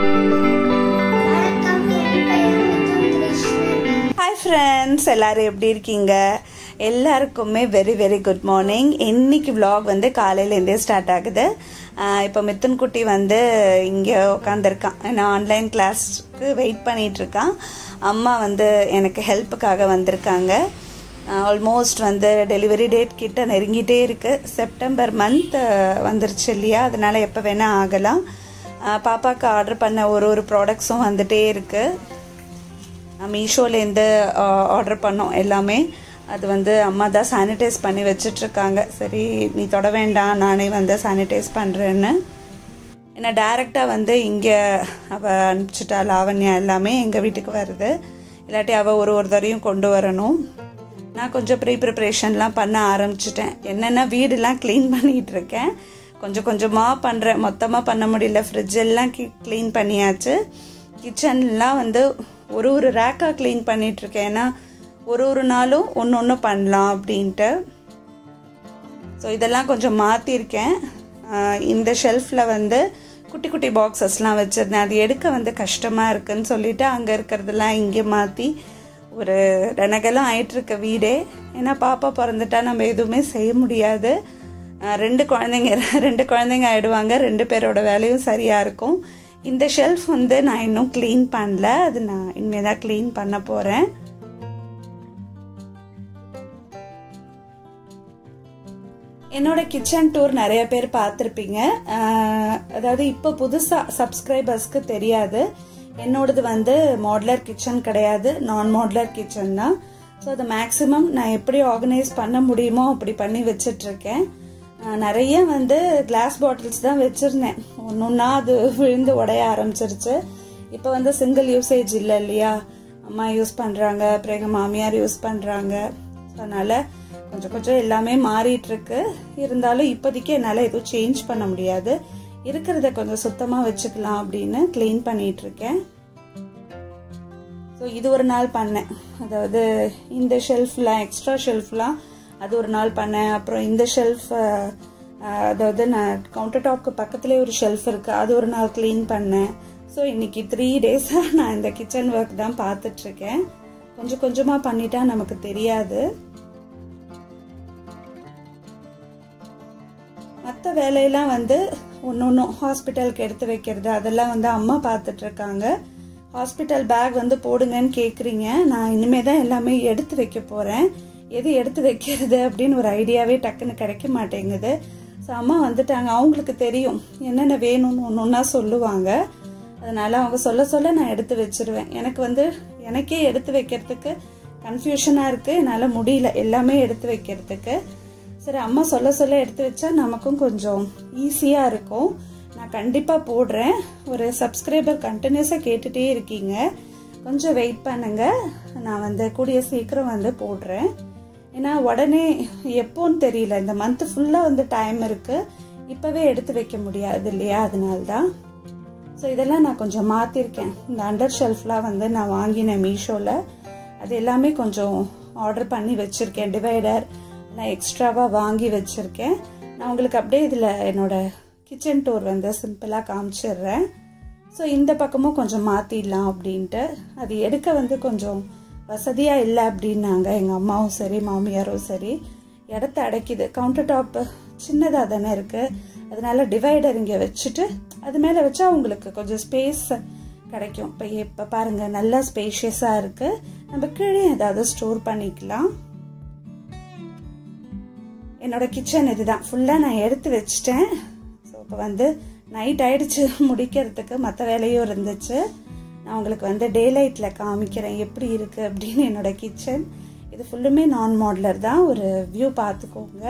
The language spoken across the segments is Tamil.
வணக்கம் என் பெயர் மிதுன் கிருஷ்ணன் ஹாய் ஃப்ரெண்ட்ஸ் எல்லாரும் எப்படி இருக்கீங்க எல்லாருக்குமே வெரி வெரி குட் மார்னிங் இன்னைக்கு vlog வந்து காலையிலேருந்தே ஸ்டார்ட் ஆகுது ஆஹ் இப்போ மித்துன் குட்டி வந்து இங்கே உட்காந்துருக்கான் நான் ஆன்லைன் கிளாஸ்க்கு வெயிட் பண்ணிட்டு இருக்கான் அம்மா வந்து எனக்கு ஹெல்ப்புக்காக வந்திருக்காங்க ஆல்மோஸ்ட் வந்து டெலிவரி டேட் கிட்ட நெருங்கிட்டே இருக்கு செப்டம்பர் மந்த் வந்துருச்சு இல்லையா அதனால எப்போ வேணால் ஆகலாம் ஆஹ் பாப்பாக்கு ஆர்டர் பண்ண ஒரு ஒரு ப்ராடக்ட்ஸும் வந்துட்டே இருக்குது மீஷோலேருந்து ஆர்டர் பண்ணோம் எல்லாமே அது வந்து அம்மா தான் சானிடைஸ் பண்ணி வச்சிட்ருக்காங்க சரி நீ தொட வேண்டாம் நானே வந்து சானிடைஸ் பண்ணுறேன்னு ஏன்னா டேரெக்டாக வந்து இங்கே அவள் அனுப்பிச்சிட்டா லாவண்யா எல்லாமே எங்கள் வீட்டுக்கு வருது இல்லாட்டி அவள் ஒரு ஒரு தரையும் கொண்டு வரணும் நான் கொஞ்சம் ப்ரீ ப்ரிப்ரேஷன்லாம் பண்ண ஆரம்பிச்சிட்டேன் என்னென்னா வீடெல்லாம் க்ளீன் பண்ணிகிட்டு இருக்கேன் கொஞ்சம் கொஞ்சமாக பண்ணுறேன் மொத்தமாக பண்ண முடியல ஃப்ரிட்ஜ் எல்லாம் க்ளீன் பண்ணியாச்சு கிச்சன்லாம் வந்து ஒரு ஒரு ரேக்காக க்ளீன் பண்ணிகிட்ருக்கேன் ஏன்னா ஒரு ஒரு நாளும் ஒன்று ஒன்று பண்ணலாம் அப்படின்ட்டு ஸோ இதெல்லாம் கொஞ்சம் மாற்றிருக்கேன் இந்த ஷெல்ஃபில் வந்து குட்டி குட்டி பாக்ஸஸ்லாம் வச்சுருந்தேன் அது எடுக்க வந்து கஷ்டமாக இருக்குன்னு சொல்லிட்டு அங்கே இருக்கிறதெல்லாம் இங்கே மாற்றி ஒரு ரெனகெல்லாம் ஆயிட்டுருக்க வீடே ஏன்னா பாப்பா பிறந்துட்டா நம்ம எதுவுமே செய்ய முடியாது ஆஹ் ரெண்டு குழந்தைங்க ரெண்டு குழந்தைங்க ஆயிடுவாங்க ரெண்டு பேரோட வேலையும் சரியாக இருக்கும் இந்த ஷெல்ஃப் வந்து நான் இன்னும் க்ளீன் பண்ணல அது நான் இனிமேல் தான் க்ளீன் பண்ண போகிறேன் என்னோட கிச்சன் டூர் நிறைய பேர் பார்த்துருப்பீங்க அதாவது இப்போ புதுசாக சப்ஸ்கிரைபர்ஸ்க்கு தெரியாது என்னோடது வந்து மாடுலர் கிச்சன் கிடையாது நான் மாடுலர் கிச்சன் தான் ஸோ அது மேக்ஸிமம் நான் எப்படி ஆர்கனைஸ் பண்ண முடியுமோ அப்படி பண்ணி வச்சிட்ருக்கேன் நிறைய வந்து கிளாஸ் பாட்டில்ஸ் தான் வச்சுருந்தேன் ஒன்று ஒன்றா அது விழுந்து உடைய ஆரம்பிச்சிருச்சு இப்போ வந்து சிங்கிள் யூசேஜ் இல்லை இல்லையா அம்மா யூஸ் பண்ணுறாங்க அப்புறம் எங்கள் மாமியார் யூஸ் பண்ணுறாங்க அதனால் கொஞ்சம் கொஞ்சம் எல்லாமே மாறிட்டு இருக்கு இருந்தாலும் இப்போதைக்கு என்னால் எதுவும் சேஞ்ச் பண்ண முடியாது இருக்கிறத கொஞ்சம் சுத்தமாக வச்சுக்கலாம் அப்படின்னு க்ளீன் பண்ணிட்டு இருக்கேன் ஸோ இது ஒரு நாள் பண்ணேன் அதாவது இந்த ஷெல்ஃப்லாம் எக்ஸ்ட்ரா ஷெல்ஃப்லாம் அது ஒரு நாள் பண்ணேன் அப்புறம் இந்த ஷெல்ஃப் அதாவது நான் கவுண்டர் டாப்க்கு பக்கத்துலேயே ஒரு ஷெல்ஃப் இருக்குது அது ஒரு நாள் க்ளீன் பண்ணேன் ஸோ இன்னைக்கு த்ரீ டேஸாக நான் இந்த கிச்சன் ஒர்க் தான் பார்த்துட்ருக்கேன் கொஞ்சம் கொஞ்சமாக பண்ணிட்டா நமக்கு தெரியாது மற்ற வேலையெல்லாம் வந்து ஒன்று ஒன்றும் ஹாஸ்பிட்டலுக்கு எடுத்து வைக்கிறது அதெல்லாம் வந்து அம்மா பார்த்துட்டு இருக்காங்க ஹாஸ்பிட்டல் பேக் வந்து போடுங்கன்னு கேட்குறீங்க நான் இனிமே தான் எல்லாமே எடுத்து வைக்க போகிறேன் எது எடுத்து வைக்கிறது அப்படின்னு ஒரு ஐடியாவே டக்குன்னு கிடைக்க மாட்டேங்குது ஸோ அம்மா வந்துட்டாங்க அவங்களுக்கு தெரியும் என்னென்ன வேணும்னு ஒன்று ஒன்றா சொல்லுவாங்க அதனால அவங்க சொல்ல சொல்ல நான் எடுத்து வச்சிருவேன் எனக்கு வந்து எனக்கே எடுத்து வைக்கிறதுக்கு கன்ஃபியூஷனாக இருக்குது என்னால் முடியல எல்லாமே எடுத்து வைக்கிறதுக்கு சரி அம்மா சொல்ல சொல்ல எடுத்து வச்சா நமக்கும் கொஞ்சம் ஈஸியாக இருக்கும் நான் கண்டிப்பாக போடுறேன் ஒரு சப்ஸ்கிரைபர் கண்டினியூஸாக கேட்டுகிட்டே இருக்கீங்க கொஞ்சம் வெயிட் பண்ணுங்க நான் வந்து கூடிய சீக்கிரம் வந்து போடுறேன் ஏன்னா உடனே எப்போன்னு தெரியல இந்த மந்த் ஃபுல்லாக வந்து டைம் இருக்குது இப்போவே எடுத்து வைக்க முடியாது இல்லையா அதனால தான் ஸோ இதெல்லாம் நான் கொஞ்சம் மாற்றிருக்கேன் இந்த அண்டர் ஷெல்ஃப்லாம் வந்து நான் வாங்கினேன் மீஷோவில் அது எல்லாமே கொஞ்சம் ஆர்டர் பண்ணி வச்சுருக்கேன் டிவைடர் நான் எக்ஸ்ட்ராவாக வாங்கி வச்சுருக்கேன் நான் உங்களுக்கு அப்படியே இதில் என்னோட கிச்சன் டூர் வந்து சிம்பிளாக காமிச்சிடுறேன் ஸோ இந்த பக்கமும் கொஞ்சம் மாற்றிடலாம் அப்படின்ட்டு அது எடுக்க வந்து கொஞ்சம் வசதியாக இல்லை அப்படின்னாங்க எங்கள் அம்மாவும் சரி மாமியாரும் சரி இடத்த அடைக்குது கவுண்டர் டாப்பு சின்னதாக தானே இருக்குது அதனால டிவைடர் இங்கே வச்சுட்டு அது மேலே வச்சா உங்களுக்கு கொஞ்சம் ஸ்பேஸ் கிடைக்கும் இப்போ இப்போ பாருங்கள் நல்லா ஸ்பேஷியஸாக இருக்குது நம்ம கீழே ஏதாவது ஸ்டோர் பண்ணிக்கலாம் என்னோட கிச்சன் இதுதான் ஃபுல்லாக நான் எடுத்து வச்சிட்டேன் ஸோ இப்போ வந்து நைட் ஆயிடுச்சு முடிக்கிறதுக்கு மற்ற வேலையும் இருந்துச்சு நான் உங்களுக்கு வந்து டே லைட்டில் காமிக்கிறேன் எப்படி இருக்குது அப்படின்னு என்னோட கிச்சன் இது ஃபுல்லுமே நான் மாடலர் தான் ஒரு வியூ பார்த்துக்கோங்க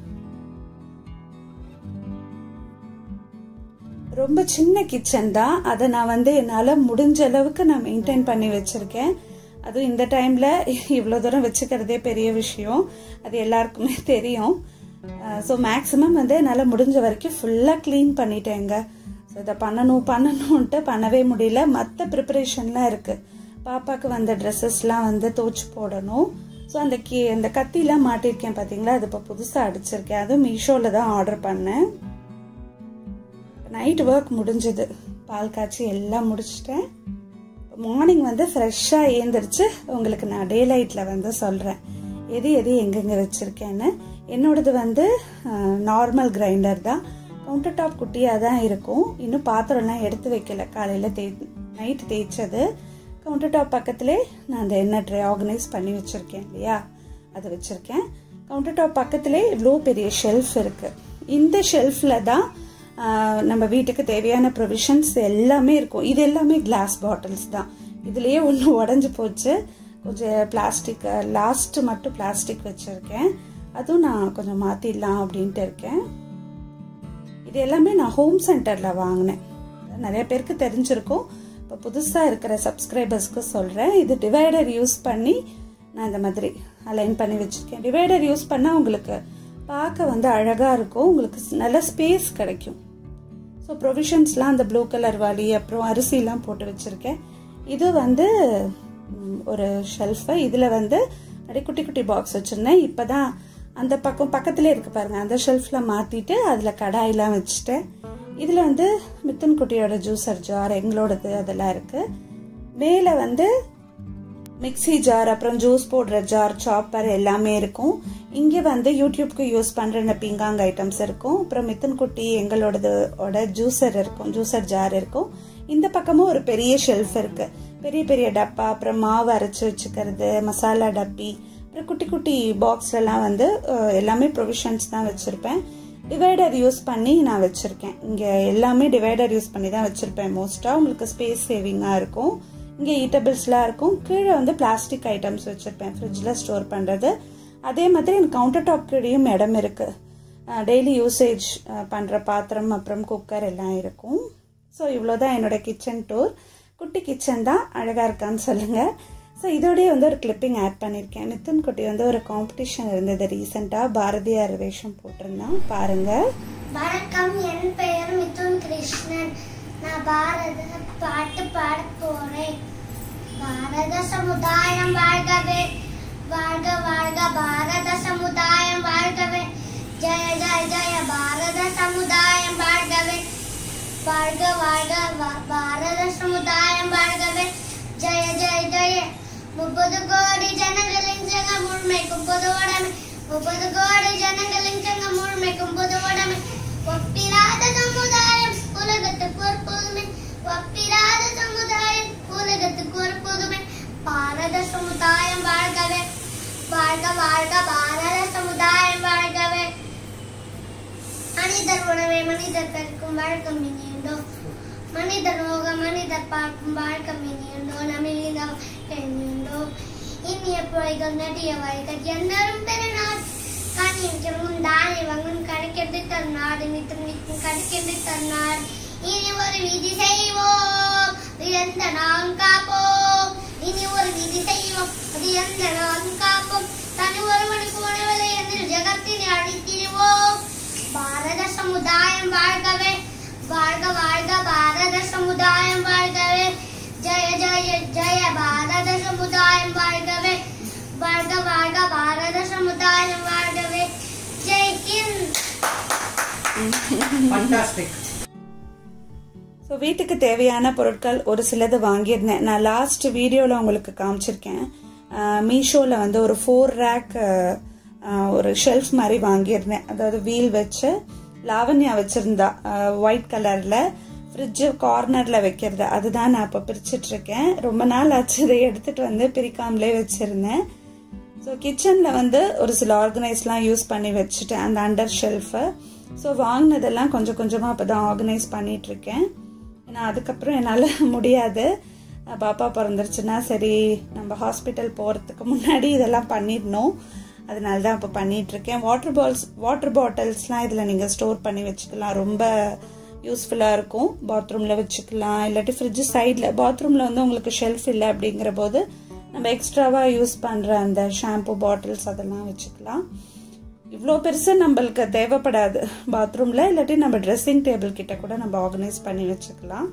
ரொம்ப சின்ன கிச்சன் தான் அதை நான் வந்து என்னால் முடிஞ்ச அளவுக்கு நான் மெயின்டைன் பண்ணி வச்சுருக்கேன் அதுவும் இந்த டைமில் இவ்வளோ தூரம் வச்சுக்கிறதே பெரிய விஷயம் அது எல்லாருக்குமே தெரியும் ஸோ மேக்ஸிமம் வந்து என்னால் முடிஞ்ச வரைக்கும் ஃபுல்லாக க்ளீன் பண்ணிட்டேங்க ஸோ இதை பண்ணணும் பண்ணணும்ன்ட்டு பண்ணவே முடியல மற்ற ப்ரிப்பரேஷன்லாம் இருக்குது பாப்பாவுக்கு வந்த ட்ரெஸ்ஸஸ்லாம் வந்து துவச்சி போடணும் ஸோ அந்த கீ அந்த கத்திலாம் மாட்டிருக்கேன் பார்த்தீங்களா அது இப்போ புதுசாக அடிச்சிருக்கேன் அதுவும் மீஷோவில் தான் ஆர்டர் பண்ணேன் நைட் ஒர்க் முடிஞ்சது பால் காய்ச்சி எல்லாம் முடிச்சிட்டேன் மார்னிங் வந்து ஃப்ரெஷ்ஷாக ஏந்திரிச்சு உங்களுக்கு நான் டே லைட்டில் வந்து சொல்கிறேன் எது எது எங்கெங்கே வச்சுருக்கேன்னு என்னோடது வந்து நார்மல் கிரைண்டர் தான் கவுண்டர் டாப் குட்டியாக தான் இருக்கும் இன்னும் பாத்திரம்லாம் எடுத்து வைக்கல காலையில் தே நைட்டு தேய்ச்சது கவுண்டர் டாப் பக்கத்துலேயே நான் அந்த எண்ணெய் ட்ரை ஆர்கனைஸ் பண்ணி வச்சுருக்கேன் இல்லையா அது வச்சுருக்கேன் கவுண்டர் டாப் பக்கத்துலேயே இவ்வளோ பெரிய ஷெல்ஃப் இருக்குது இந்த ஷெல்ஃபில் தான் ஆஹ், நம்ம வீட்டுக்கு தேவையான ப்ரொவிஷன்ஸ் எல்லாமே இருக்கும் இது எல்லாமே கிளாஸ் பாட்டில்ஸ் தான் இதுலேயே ஒன்று உடஞ்சி போச்சு கொஞ்சம் பிளாஸ்டிக் லாஸ்ட் மட்டும் பிளாஸ்டிக் வச்சுருக்கேன் அதுவும் நான் கொஞ்சம் மாற்றிடலாம் அப்படின்ட்டு இருக்கேன் இது எல்லாமே நான் ஹோம் சென்டரில் வாங்கினேன் நிறைய பேருக்கு தெரிஞ்சிருக்கும் இப்போ புதுசாக இருக்கிற சப்ஸ்கிரைபர்ஸ்க்கு சொல்கிறேன் இது டிவைடர் யூஸ் பண்ணி நான் இந்த மாதிரி அலைன் பண்ணி வச்சுருக்கேன் டிவைடர் யூஸ் பண்ணால் உங்களுக்கு பார்க்க வந்து அழகாக இருக்கும் உங்களுக்கு நல்ல ஸ்பேஸ் கிடைக்கும் ஸோ ப்ரொவிஷன்ஸ்லாம் அந்த ப்ளூ கலர் வாளி அப்புறம் அரிசிலாம் போட்டு வச்சுருக்கேன் இது வந்து ம், ஒரு ஷெல்ஃபு இதில் வந்து நிறைய குட்டி குட்டி பாக்ஸ் வச்சுருந்தேன் இப்போ தான் அந்த பக்கம் பக்கத்துலேயே இருக்கு பாருங்க அந்த ஷெல்ஃபில் மாற்றிட்டு அதில் கடாயெல்லாம் வச்சுட்டேன் இதில் வந்து மித்தன் குட்டியோட ஜூஸர் ஜார் எங்களோடது அதெல்லாம் இருக்குது மேலே வந்து மிக்ஸி ஜார் அப்புறம் ஜூஸ் போடுற ஜார் சாப்பர் எல்லாமே இருக்கும் இங்கே வந்து யூடியூப்க்கு யூஸ் பண்ணுற இந்த பிங்காங் ஐட்டம்ஸ் இருக்கும் அப்புறம் மித்தன் குட்டி எங்களோடதோட ஜூஸர் இருக்கும் ஜூஸர் ஜார் இருக்கும் இந்த பக்கமும் ஒரு பெரிய ஷெல்ஃப் இருக்கு பெரிய பெரிய டப்பா அப்புறம் மாவு அரைச்சி வச்சுக்கிறது மசாலா டப்பி அப்புறம் குட்டி குட்டி பாக்ஸ்லலாம் வந்து அஹ், எல்லாமே ப்ரொவிஷன்ஸ் தான் வச்சுருப்பேன் டிவைடர் யூஸ் பண்ணி நான் வச்சுருக்கேன் இங்கே எல்லாமே டிவைடர் யூஸ் பண்ணி தான் வச்சுருப்பேன் மோஸ்ட்டாக உங்களுக்கு ஸ்பேஸ் சேவிங்காக இருக்கும் இங்கே ஈட்டபிள்ஸ்லாம் இருக்கும் கீழே வந்து பிளாஸ்டிக் ஐட்டம்ஸ் வச்சுருப்பேன் ஃப்ரிட்ஜில் ஸ்டோர் பண்ணுறது அதே மாதிரி எனக்கு கவுண்டர் டாப் கீழேயும் இடம் இருக்குது டெய்லி யூசேஜ் பண்ணுற பாத்திரம் அப்புறம் குக்கர் எல்லாம் இருக்கும் ஸோ இவ்வளோதான் என்னோட கிச்சன் டூர் குட்டி கிச்சன் தான் அழகாக இருக்கான்னு சொல்லுங்கள் ஸோ இதோடய வந்து ஒரு கிளிப்பிங் ஆட் பண்ணியிருக்கேன் மித்துன் குட்டி வந்து ஒரு காம்படிஷன் இருந்தது ரீசெண்டாக பாரதியார் வேஷம் போட்டிருந்தான் பாருங்கள் வணக்கம் என் பெயர் மிதுன் கிருஷ்ணன் நான் பாரத பாட்டு பாட போறேன் பாரத சமுதாயம் வாழ்கவே வாழ்க வாழ்க பாரத சமுதாயம் வாழ்கவே ஜெய ஜெய ஜெய பாரத சமுதாயம் வாழ்கவே வாழ்க வாழ்க வா- பாரத சமுதாயம் வாழ்கவே ஜெய ஜெய ஜெய முப்பது கோடி ஜனங்களின் சங்கம் முழுமைக்கும் பொது உடைமை முப்பது கோடி ஜனங்களின் சங்கம் முழுமைக்கும் பொது உடைமை ஒப்பிராத சமுதாயம் உலகத்துக்கு ஒரு புதுமை ஒப்பிராத சமுதாயம் உலகத்துக்கு ஒரு புதுமை பாரத சமுதாயம் வாழ்கவே வாழ்க வாழ்க பாரத சமுதாயம் வாழ்கவே மனிதர் உணவை மனிதர் கற்கும் வழக்கம் இனியுண்டோ மனிதர் நோக மனிதர் பார்க்கும் வழக்கம் இனியுண்டோ நமிழிதம் எண்ணியுண்டோ இனிய பொய்கள் நடிய வைகள் என்னரும் பெருநாள் கண்ணின் முந்தானை வங்கும் கணக்கென்று தன்னாடு நித்தம் நித்தம் கணக்கென்று தன்னாடு இனி ஒரு விதி செய்வோம் அது எந்த நாம் காப்போம் இனி ஒரு விதி செய்வோம் அது எந்த நாம் காப்போம் தனி ஒருவனுக்கு உணவில்லை என்று ஜெகத்தினை அழித்திடுவோம் பாரத சமுதாயம் வாழ்கவே வாழ்க வாழ்க பாரத சமுதாயம் வாழ்கவே ஜெய ஜெய ஜெய பாரத சமுதாயம் வாழ்கவே வாழ்க வாழ்க பாரத சமுதாயம் வாழ்கவே ஜெய் ஹிந்த் Fantastic. ஸோ வீட்டுக்கு தேவையான பொருட்கள் ஒரு சிலது வாங்கியிருந்தேன் நான் லாஸ்ட் வீடியோவில் உங்களுக்கு காமிச்சிருக்கேன் மீஷோவில் வந்து ஒரு ஃபோர் ரேக் ஒரு ஷெல்ஃப் மாதிரி வாங்கியிருந்தேன் அதாவது வீல் வச்சு லாவண்யா வச்சுருந்தா ஒயிட் கலரில் ஃப்ரிட்ஜு கார்னரில் வைக்கிறது அதுதான் நான் இப்போ பிரிச்சுட்டு இருக்கேன் ரொம்ப நாள் ஆச்சு இதை எடுத்துகிட்டு வந்து பிரிக்காமலே வச்சுருந்தேன் ஸோ கிச்சனில் வந்து ஒரு சில ஆர்கனைஸ்லாம் யூஸ் பண்ணி வச்சுட்டேன் அந்த அண்டர் ஷெல்ஃபை ஸோ வாங்கினதெல்லாம் கொஞ்சம் கொஞ்சமாக அப்போ தான் ஆர்கனைஸ் பண்ணிகிட்ருக்கேன் ஏன்னா அதுக்கப்புறம் என்னால் முடியாது அஹ் பாப்பா பிறந்துருச்சுன்னா சரி நம்ம ஹாஸ்பிட்டல் போகிறதுக்கு முன்னாடி இதெல்லாம் பண்ணிடணும் அதனால தான் இப்போ பண்ணிகிட்ருக்கேன் வாட்டர் பால்ஸ் வாட்டர் பாட்டில்ஸ்லாம் இதில் நீங்கள் ஸ்டோர் பண்ணி வச்சுக்கலாம் ரொம்ப யூஸ்ஃபுல்லாக இருக்கும் பாத்ரூமில் வச்சுக்கலாம் இல்லாட்டி ஃப்ரிட்ஜ் சைடில் பாத்ரூமில் வந்து உங்களுக்கு ஷெல்ஃப் இல்லை அப்படிங்கிற போது நம்ம எக்ஸ்ட்ராவாக யூஸ் பண்ணுற அந்த ஷாம்பு பாட்டில்ஸ் அதெல்லாம் வச்சுக்கலாம் இவ்வளோ பெருசு நம்மளுக்கு தேவைப்படாது பாத்ரூமில் இல்லாட்டி நம்ம ட்ரெஸ்ஸிங் டேபிள் கிட்ட கூட நம்ம ஆர்கனைஸ் பண்ணி வச்சுக்கலாம்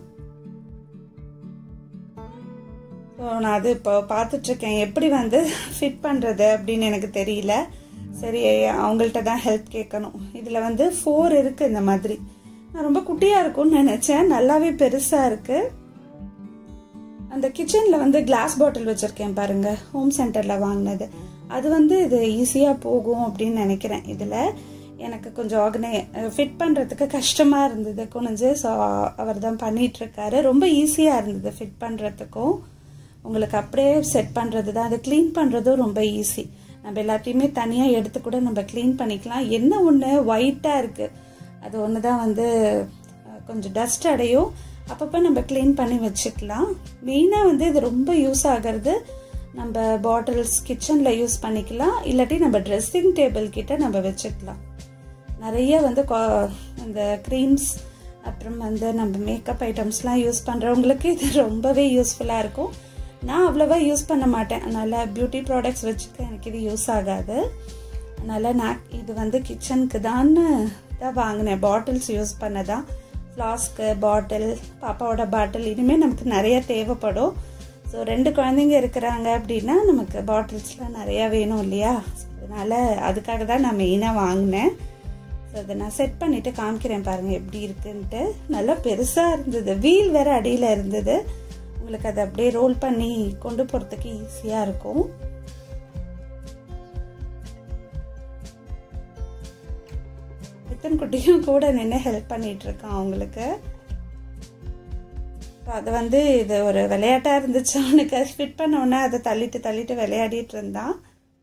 ஸோ நான் அது இப்போ பார்த்துட்ருக்கேன் எப்படி வந்து ஃபிட் பண்ணுறது அப்படின்னு எனக்கு தெரியல சரி அவங்கள்ட்ட தான் ஹெல்ப் கேட்கணும் இதில் வந்து ஃபோர் இருக்குது இந்த மாதிரி நான் ரொம்ப குட்டியாக இருக்கும்னு நினச்சேன் நல்லாவே பெருசாக இருக்குது அந்த கிச்சனில் வந்து கிளாஸ் பாட்டில் வச்சுருக்கேன் பாருங்க ஹோம் சென்டரில் வாங்கினது அது வந்து இது ஈஸியாக போகும் அப்படின்னு நினைக்கிறேன் இதில் எனக்கு கொஞ்சம் ஆர்கனை ஃபிட் பண்ணுறதுக்கு கஷ்டமாக இருந்தது குனிஞ்சு ஸோ அவர் தான் பண்ணிகிட்ருக்காரு ரொம்ப ஈஸியாக இருந்தது ஃபிட் பண்ணுறதுக்கும் உங்களுக்கு அப்படியே செட் பண்ணுறது தான் அதை க்ளீன் பண்ணுறதும் ரொம்ப ஈஸி நம்ம எல்லாத்தையுமே தனியாக எடுத்து கூட நம்ம க்ளீன் பண்ணிக்கலாம் என்ன ஒன்று ஒயிட்டாக இருக்குது அது ஒன்று தான் வந்து கொஞ்சம் டஸ்ட் அடையும் அப்பப்போ நம்ம க்ளீன் பண்ணி வச்சுக்கலாம் மெயினாக வந்து இது ரொம்ப யூஸ் ஆகிறது நம்ம பாட்டில்ஸ் கிச்சனில் யூஸ் பண்ணிக்கலாம் இல்லாட்டி நம்ம ட்ரெஸ்ஸிங் டேபிள் கிட்ட நம்ம வச்சுக்கலாம் நிறைய வந்து இந்த க்ரீம்ஸ் அப்புறம் வந்து நம்ம மேக்கப் ஐட்டம்ஸ்லாம் யூஸ் பண்ணுறவங்களுக்கு இது ரொம்பவே யூஸ்ஃபுல்லாக இருக்கும் நான் அவ்வளோவா யூஸ் பண்ண மாட்டேன் அதனால் பியூட்டி ப்ராடக்ட்ஸ் வச்சுக்க எனக்கு இது யூஸ் ஆகாது அதனால் நான் இது வந்து கிச்சனுக்கு தான் தான் வாங்கினேன் பாட்டில்ஸ் யூஸ் பண்ண தான் ஃப்ளாஸ்க்கு பாட்டில் பாப்பாவோட பாட்டில் இனிமேல் நமக்கு நிறைய தேவைப்படும் ஸோ ரெண்டு குழந்தைங்க இருக்கிறாங்க அப்படின்னா நமக்கு பாட்டில்ஸ்லாம் நிறையா வேணும் இல்லையா அதனால் அதுக்காக தான் நான் மெயினாக வாங்கினேன் ஸோ அதை நான் செட் பண்ணிவிட்டு காமிக்கிறேன் பாருங்கள் எப்படி இருக்குன்ட்டு நல்லா பெருசாக இருந்தது வீல் வேறு அடியில் இருந்தது உங்களுக்கு அதை அப்படியே ரோல் பண்ணி கொண்டு போகிறதுக்கு ஈஸியாக இருக்கும் மித்தன் குட்டியும் கூட நின்று ஹெல்ப் பண்ணிட்டு இருக்கான் அவங்களுக்கு அது வந்து இது ஒரு விளையாட்டாக இருந்துச்சு அவனுக்கு அது ஃபிட் பண்ண உடனே அதை தள்ளிட்டு தள்ளிட்டு விளையாடிட்டு இருந்தான்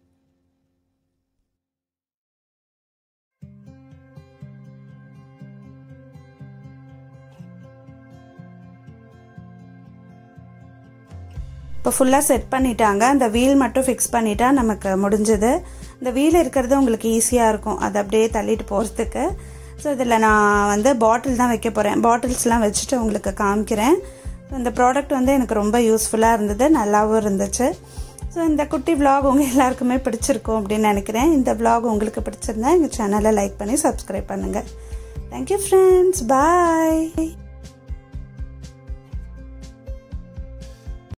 இப்போ ஃபுல்லாக செட் பண்ணிட்டாங்க அந்த வீல் மட்டும் ஃபிக்ஸ் பண்ணிட்டா நமக்கு முடிஞ்சது இந்த வீல் இருக்கிறது உங்களுக்கு ஈஸியாக இருக்கும் அதை அப்படியே தள்ளிட்டு போகிறதுக்கு ஸோ இதில் நான் வந்து பாட்டில் தான் வைக்க போகிறேன் பாட்டில்ஸ்லாம் வச்சுட்டு உங்களுக்கு காமிக்கிறேன் இந்த ப்ராடக்ட் வந்து எனக்கு ரொம்ப யூஸ்ஃபுல்லாக இருந்தது நல்லாவும் இருந்துச்சு ஸோ இந்த குட்டி விலாக் உங்கள் எல்லாருக்குமே பிடிச்சிருக்கும் அப்படின்னு நினைக்கிறேன் இந்த விலாக் உங்களுக்கு பிடிச்சிருந்தா எங்கள் சேனலை லைக் பண்ணி சப்ஸ்கிரைப் பண்ணுங்கள் தேங்க்யூ ஃப்ரெண்ட்ஸ் பாய்